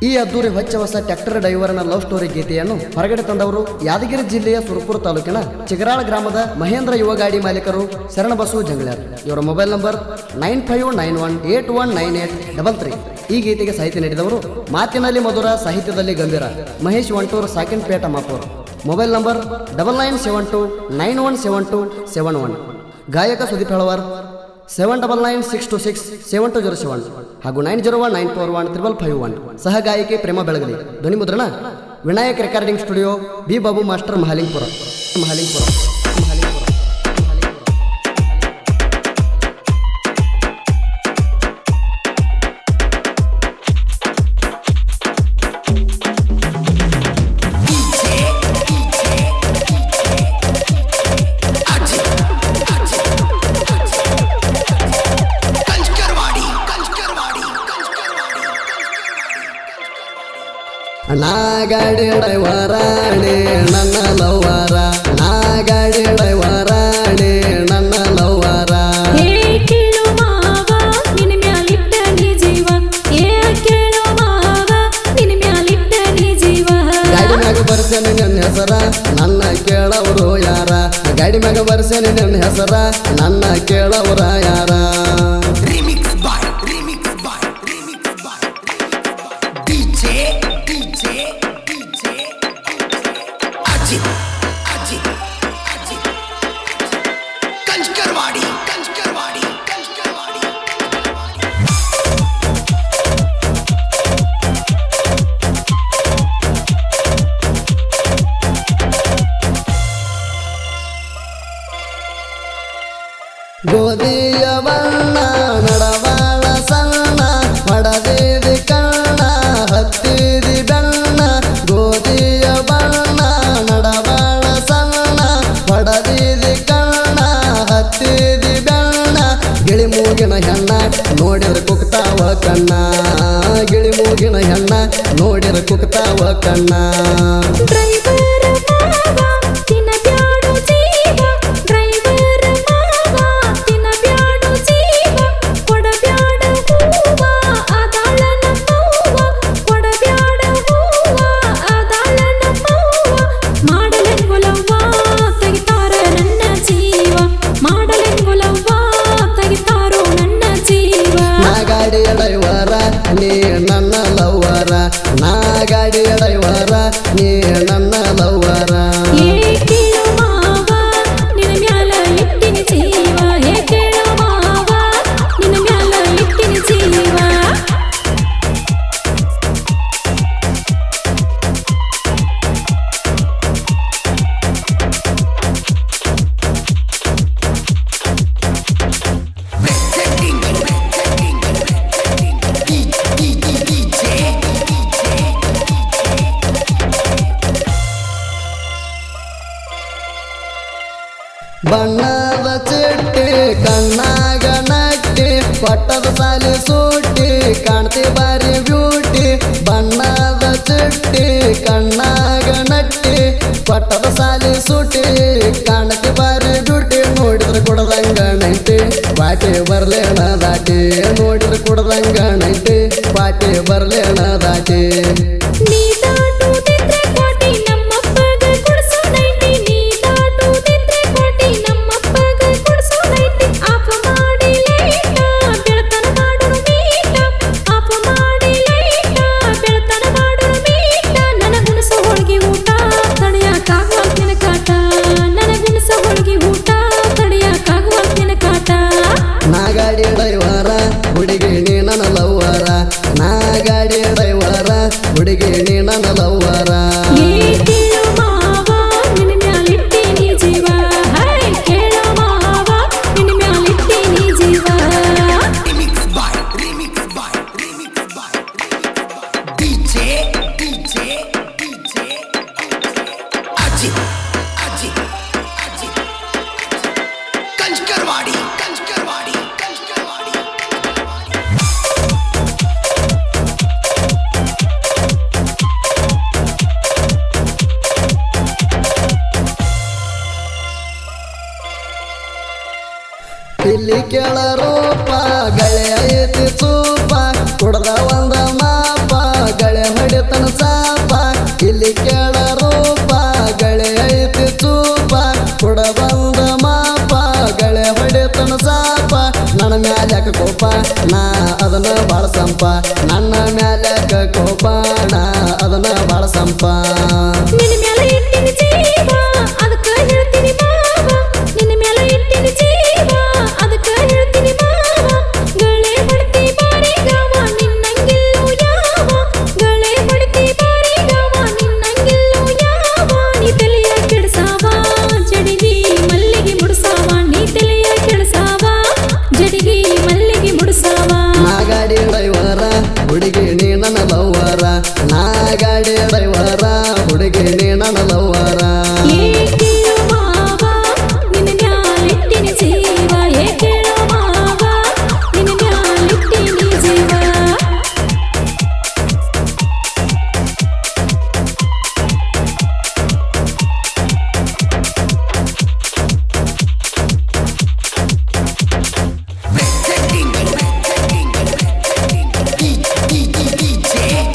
ಈ ಅದ್ದೂರಿ ಹೊಚ್ಚ ಹೊಸ ಟ್ರ್ಯಾಕ್ಟರ್ ಡ್ರೈವರ್ನ ಲವ್ ಸ್ಟೋರಿ ಗೀತೆಯನ್ನು ಹೊರಗಡೆ ತಂದವರು ಯಾದಗಿರಿ ಜಿಲ್ಲೆಯ ಸುರಪುರ ತಾಲೂಕಿನ ಚಿಗರಾಳ ಗ್ರಾಮದ ಮಹೇಂದ್ರ ಯುವ ಗಾಡಿ ಮಾಲೀಕರು ಶರಣಬಸು ಜಂಗ್ಳ್ಯಾರ್ ಇವರ mobile number nine five nine one eight one nine eight double three ಈ ಗೀತೆಗೆ ಸಾಹಿತ್ಯ ನೀಡಿದವರು ಮಾತಿನಲ್ಲಿ ಮಧುರ ಸಾಹಿತ್ಯದಲ್ಲಿ ಗಂಭೀರ ಮಹೇಶ್ ವಂಟೂರ್ ಸಾಕಿನ್ Peta Mapur mobile number double nine seven two nine one seven two seven one ಗಾಯಕ Sudeep Helavar seven double nine six two six seven two zero seven ಹಾಗೂ nine zero one nine four one triple five one ಸಹ ಗಾಯಕಿ ಪ್ರೇಮ ಬೆಳಗಲಿ ಧ್ವನಿ ಮುದ್ರಣ Vinayak recording studio B Babu master Mahalingpur Mahalingpur Mahalingpur ನಾಗಾಡಿ ಡ್ರೈವರಾಣಿ ನನ್ನ ಲವ್ವರ ನಾಗಾಡಿ ಡ್ರೈವರಾಣಿ ನನ್ನ ಲವ್ವರ ಹೇ ಕೇಳು ಮಾವ ನಿನ್ನ ಮ್ಯಾಲಿಟ್ಟ ನೀ ಜೀವ ಏ ಕೇಳು ಮಾವ ನಿನ್ನ ಮ್ಯಾಲಿಟ್ಟ ನೀ ಜೀವ ಗಾಡಿ ಮ್ಯಾಗ ಬರ್ಸೇನೆ ನನ್ನ ಹೆಸರ ನನ್ನ ಕೇಳವರು ಯಾರ ಗಾಡಿ ಮ್ಯಾಗ ಬರ್ಸೇನೆ ನನ್ನ ಹೆಸರ ನನ್ನ ಕೇಳವರ ಯಾರ Remix by Remix by Remix by DJ DJ DJ Ajit Ajit Ajit Kanchkarwadi Kanchkarwadi Kanchkarwadi ಗೋಧಿಯ ಬಣ್ಣ ನಡವಾಳ ಸಣ್ಣ ಮಡದಿದಿ ಕಣ್ಣ ಹತ್ತಿದಿ ಬೆಣ್ಣ ಗೋಧಿಯ ಬಣ್ಣ ನಡವಾಳ ಸಣ್ಣ ಮಡದಿದಿ ಕಣ್ಣ ಹತ್ತಿದಿ ಬೆಣ್ಣ ಗಿಳಿ ಮೂಗಿನ ಹೆಣ್ಣ ನೋಡಿರ ಕುಕ್ತಾವ ಕಣ್ಣ ಗಿಳಿ ಮೂಗಿನ ಹೆಣ್ಣ ನೋಡಿರ ಕುಕ್ತಾವ ಕಣ್ಣ ಡ್ರೈವರ್ ಮಾವ ತಿನ್ನ ಬ್ಯಾಡು ಜೀವ ಡ್ರೈವರ್ ಮಾವ ತಿನ್ನ ಬ್ಯಾಡು ಜೀವ ಕೊಡಬ್ಯಾಡ ಹೂವ ಅದಾಳ ನಮ್ಮವ್ವ ಕೊಡಬ್ಯಾಡ ಹೂವ ಅದಾಳ ನಮ್ಮವ್ವ ಮಾಡಲೆಂಗುಲವ್ವ ತೆಗಿತಾರ ನನ್ನ ಜೀವ ಮಾಡಲೆಂಗುಲವ್ವ ತೆಗಿತಾರೋ ನನ್ನ ಜೀವ ನಾ ಗಾಡಿಯ ಡ್ರೈವರ ನೀ ನನ್ನ ಲವ್ವರ ನಾ ಗಾಡಿಯ ಡ್ರೈವರ ನೀ ನನ್ನ ಲವ್ವರ ಏ ಕೇಳು ಮಾವ ನಿನ್ನ ಮ್ಯಾಲ ಇಟ್ಟಿನ ಜೀವ ಏ ಕೇಳು ಮಾವ ನಿನ್ನ ಮ್ಯಾಲ ಇಟ್ಟಿನ ಜೀವ Presenting Presenting Presenting DJ DJ ಬಣ್ಣದ ಚಿಟ್ಟಿ ಕಣ್ಣಾಗ ನಟ್ಟಿ ಪಟ್ಟದ ಸಾಲಿ ಸೂಟಿ ಕಾಣ್ತಿ ಬಾರಿ ಬ್ಯೂಟಿ ಬಣ್ಣದ ಚಿಟ್ಟಿ ಕಣ್ಣಾಗ ನಟ್ಟಿ ಪಟ್ಟದ ಸಾಲಿ ಸೂಟಿ ಕಾಣ್ತಿ ಬಾರಿ ಬ್ಯೂಟಿ ನೋಡಿದ್ರೆ ಕುಡದಂಗ ನೈಟಿ ಪಾಟಿ ಬರ್ಲೇಣ ದಾಟಿ ನೋಡಿದ್ರೆ ಕುಡದಂಗ ನೈಟಿ ಪಾಟಿ ಬರ್ಲೇಣ ದಾಟಿ ನೀ ದಾಟುವುದಿದ್ರೆ ಕೋಟಿ ನಮ್ಮಪ್ಪಗ ಕೊಡ್ಸೋ ನೈಟಿ ನೀ ದಾಟುವುದಿದ್ರೆ ಕೋಟಿ ನಮ್ಮಪ್ಪಗ ಕೊಡ್ಸೋ ನೈಟಿ ಆಫ್ ಮಾಡಿ ಲೈಟ ಬೆಳತನ ಮಾಡೋರು ಮೀಟ ಆಫ್ ಮಾಡಿ ಲೈಟ ಬೆಳತನ ಮಾಡೋರು ಮೀಟ ನನಗುಣಸೋ ಹೋಳ್ಗಿ ಊಟ ತಡೆಯಕ್ಕಾಗುವಂತಿನ ಕಾಟ ನನಗುಣಸೋ ಹೋಳ್ಗಿ ಊಟ ತಡೆಯಕ್ಕಾಗುವಂತಿನ ಕಾಟ ನಾ ಗಾಡಿ ಡ್ರೈವರ ಹುಡುಗಿ ನೀ ನನ್ನ ಲವ್ವರ ನಾ ಗಾಡಿ ಡ್ರೈವರ ಹುಡುಗಿ ನೀ ನನ್ನ ಲವ್ವರ ಏ ಕೇಳು ಮಾವ ನಿನ್ನ ಮ್ಯಾಲಿಟ್ಟೀನಿ ಜೀವ ಹೈ ಕೇಳು ಮಾವ ನಿನ್ನ ಮ್ಯಾಲಿಟ್ಟೀನಿ ಜೀವ Remix by Remix by Remix by DJ DJ DJ Ajit Ajit Ajit Kanchkarwadi Kanchkarwadi Kanchkarwadi ಇಲ್ಲಿ ಕೆಳ ರೂಪ ಗಳೆ ಐತಿ ಸೂಪ ಕುಡ್ದ ಒಂದ ಮಾಪ ಗಳೆ ನಾ ಅದನ್ನ ಬಾಳ ಸಂಪ ನನ್ನ ಮ್ಯಾಲೆ ಕೋಪ ನಾ ಅದನ್ನ ಬಾಳ ಸಂಪ ನಿನ್ನ ಮ್ಯಾಲ ಇಟ್ಟಿನ ಜೀವ ಅದಕ್ಕ ಹೇಳ್ತೀನಿ ಮಾವ ನಿನ್ನ ಮ್ಯಾಲ ಇಟ್ಟಿನ ಜೀವ ಅದಕ್ಕ ಹೇಳ್ತೀನಿ ಮಾವ ಗಳೆ ಹೊಡ್ತಿ ಬಾರಿ ಗಾವ ನಿನ್ನಂಗಿಲ್ಲೋ ಯಾವ ಗಳೆ ಹೊಡ್ತಿ ಬಾರಿ ಗಾವ ನಿನ್ನಂಗಿಲ್ಲೋ ಯಾವ ನೀ ತಲೆಯ ಕೆಡ್ಸಾವ ಜಡಿಗಿ ಮಲ್ಲಿಗೆ ಮುಡ್ಸಾವ ನೀ ತಲೆಯ ಕೆಡ್ಸಾವ ಜಡಿಗಿ ಮಲ್ಲಿಗೆ ಮುಡ್ಸಾವ ನಾ ಗಾಡಿ ಡ್ರೈವರ ಹುಡುಗಿ ನೀ ನನ್ನ ಲವ್ವರ ನಾ ಗಾಡಿ ಡ್ರೈವರ ಹುಡುಗಿ ನೀ ನನ್ನ ಲವ್ವರ ಏಕೇಳೋ ಮಾವ ನಿನ್ನ ಮ್ಯಾಲಿಟ್ಟಿನ ಜೀವ ಏಕೇಳೋ ಮಾವ ನಿನ್ನ ಮ್ಯಾಲಿಟ್ಟಿನ ಜೀವ Presenting, presenting, presenting. D- D- D- DJ,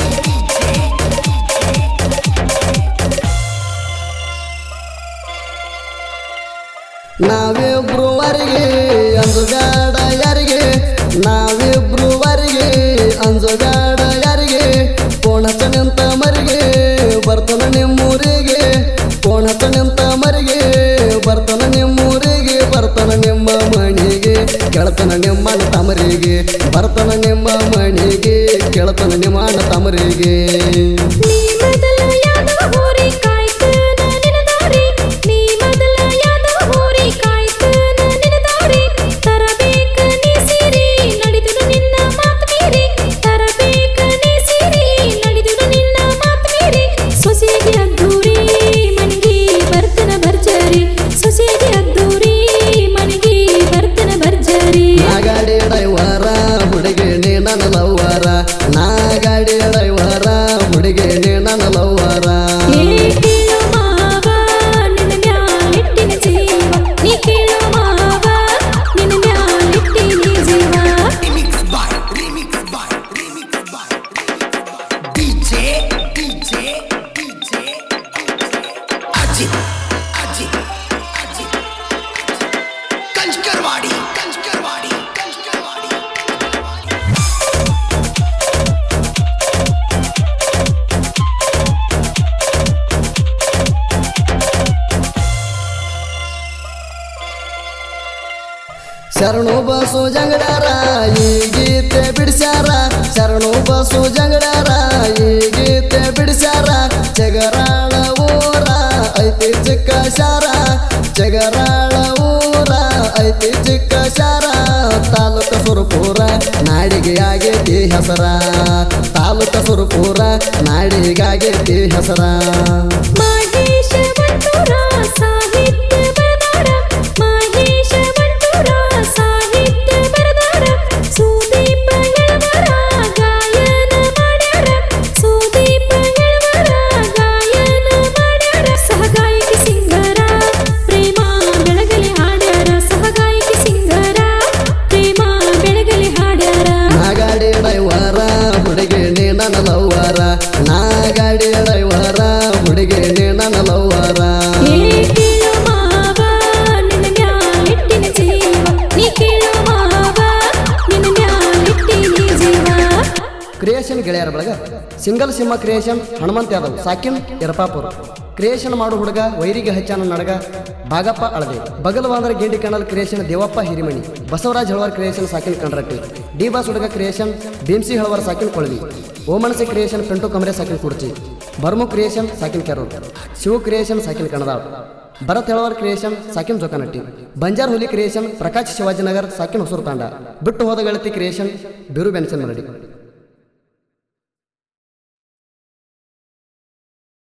ನಾವಿಬ್ರುವರೆಗೆ ಅಂಜುಗಾಡ ಯಾರಿಗೆ ನಾವಿಬ್ರುವರೆಗೆ ಅಂಜುಗಾಡ ಯಾರಿಗೆ ಪೋಣಚ ನಿಂತ ಮರಿಗೆ ಬರ್ತನ ನಿಮ್ಮೂರಿಗೆ ಪೋಣಚ ನಿಂತ ಮರಿಗೆ ಬರ್ತನ ನಿಮ್ಮೂರಿಗೆ ಬರ್ತನ ನಿಮ್ಮ ಮಣಿಗೆ ಕೆಳತನ ನಿಮ್ಮನ ತಮರಿಗೆ ಬರ್ತನ ನಿಮ್ಮ ಮಣಿಗೆ ಕೆಳತನ ನಿಮ್ಮನ ತಮರಿಗೆ ನೀ ಮೊದಲ ಯಾದವ ಹೋರಿ ಕಾಯ್ತು ನಿನ್ನ ದಾರಿ ನೀ ಮೊದಲ ಯಾದವ ಹೋರಿ ಕಾಯ್ತು ನಿನ್ನ ದಾರಿ ತರಬೇಕ ನೀ ಸಿರಿ ನಡೆದುದು ನಿನ್ನ ಮಾತು ಮೀರಿ ತರಬೇಕ ನೀ ಸಿರಿ ನಡೆದುದು ನಿನ್ನ ಮಾತು ಮೀರಿ ಸೊಸೆಗೆ ಅದ್ದೂರಿ ಮನೆಗೆ ಬರ್ತನ ಭರ್ಜರಿ ಸೊಸೆಗೆ ಅದ್ದೂರಿ ಮನೆಗೆ ಬರ್ತನ ಭರ್ಜರಿ ನಾ ಗಾಡಿ ಡ್ರೈವರ ಹುಡುಗಿ ನೀ ನನ್ನ ಲವ್ವರ ನಾ ಗಾಡಿ ಡ್ರೈವರ ಹುಡುಗಿ ನೀ ನನ್ನ ಲವ್ವರ ಏ ಕೇಳೋ ಮಾವ ನಿನ್ನ ಮ್ಯಾಲಿಟ್ಟಿನ ಜೀವ ನೀ ಕೇಳೋ ಮಾವ ನಿನ್ನ ಮ್ಯಾಲಿಟ್ಟಿನ ಜೀವ remix by, remix by, remix by, DJ, DJ, DJ, Ajit, Ajit, Ajit, Kanchkarwadi, Kanchkarwadi, Kanchkarwadi, Kanchkarwadi. ಶರಣು ಬಸು ಜಂಗಡಾರ ಈ ಗೀತೆ ಬಿಡಿಸ್ಯಾರ ಶರಣು ಬಸು ಜಂಗಡಾರ ಈ ಗೀತೆ ಬಿಡಿಸ್ಯಾರ ಜಗರಾಳ ಊರ ಐತಿ ಚಿಕ್ಕ ಶಾರ ಜಗರಾಳ ಊರ ಐತಿ ಚಿಕ್ಕ ಶಾರ ತಾಲೂಕ ಸುರಪುರ ನಾಡಿಗೆ ಆಗೈತಿ ಹೆಸರ ತಾಲೂಕ ಸುರಪುರ ನಾಡಿಗಾಗೈತಿ ಹೆಸರ ಮಹೇಶ ಬಂಟೂರ ಸಾಹಿತ್ಯ ಬರದಾರ ಮಹೇಶ ಬಂಟೂರ ಸಾಹಿತ್ಯ ಬರದಾರ ಸುದೀಪ ಎಳವರ ಗಾಯನ ಮಾಡ್ಯಾರ ಸುದೀಪ ಎಳವರ ಗಾಯನ ಮಾಡ್ಯಾರ ಸಹಗಾಯಕಿ ಸಿಂಗರ ಪ್ರೇಮ ಬೆಳಗಲಿ ಹಾಡ್ಯಾರ ಸಹಗಾಯಕಿ ಸಿಂಗರ ಪ್ರೇಮ ಬೆಳಗಲಿ ಹಾಡ್ಯಾರ ನಾ ಗಾಡಿ ಡ್ರೈವರ ಹುಡುಗಿ ನೀ ನನ್ನ ಲವ್ವರ ನಾ ಗಾಡಿ ಡ್ರೈವರ ಹುಡುಗಿ ನೀ ನನ್ನ ಲವ್ವರ ಏ ಕೇಳೋ ಮಾವ ನಿನ್ನ ಮ್ಯಾಲಿಟ್ಟಿನ ಜೀವ ನೀ ಕೇಳೋ ಮಾವ ನಿನ್ನ ಮ್ಯಾಲಿಟ್ಟಿನ ಜೀವ ಕ್ರಿಯೇಷನ್ ಗೆಳೆಯರ ಬಳಗ ಸಿಂಗಲ್ ಸಿಂಹ ಕ್ರಿಯೇಷನ್ ಹನುಮಂತ ಯಾದವ್ ಸಾಕಿನ್ ಯರಪಾಪುರ ಕ್ರಿಯೇಷನ್ ಮಾಡು ಹುಡುಗ ವೈರಿಗೆ ಹಚ್ಚಾನ ನಡಗ ಭಾಗಪ್ಪ ಅಳದೆ ಬಗಲವಾಂದ್ರ ಗಿಂಡಿ ಕಣಲ್ ಕ್ರಿಯೇಷನ್ ದೇವಪ್ಪ ಹಿರಿಮಣಿ ಬಸವರಾಜ್ ಹಳವರ್ ಕ್ರಿಯೇಷನ್ ಸಾಕಿನ್ ಕಂಡ್ರಟ್ಟಿ ಡಿ ಬಾಸ್ ಹುಡುಗ ಕ್ರಿಯೇಷನ್ ಭೀಮ್ಸಿ ಹಳವರ್ ಸಾಕಿನ್ ಕೊಳವಿ ಓಮನಸಿ ಕ್ರಿಯೇಷನ್ ಪೆಂಟು ಕಮರೆ ಸಾಕಿನ್ ಕುರ್ಚಿ ಬರ್ಮು ಕ್ರಿಯೇಷನ್ ಸಾಕಿನ್ ಕೆರೂರ್ ಶಿವ ಕ್ರಿಯೇಷನ್ ಸಾಕಿನ್ ಕಣದಾಳ್ ಭರತ್ ಹೆಳವರ್ ಕ್ರಿಯೇಷನ್ ಸಾಕಿನ್ ಜೋಕಾನಟ್ಟಿ ಬಂಜಾರ್ ಹುಲಿ ಕ್ರಿಯೇಷನ್ ಪ್ರಕಾಶ್ ಶಿವಾಜಿನಗರ್ ಸಾಕಿನ್ ಹೊಸೂರು ತಾಂಡ ಬಿಟ್ಟು ಹೋದ ಗೆಳತಿ ಕ್ರಿಯೇಷನ್ ಬಿರು ಬೆನ್ಸನ್ ಮರಡಿ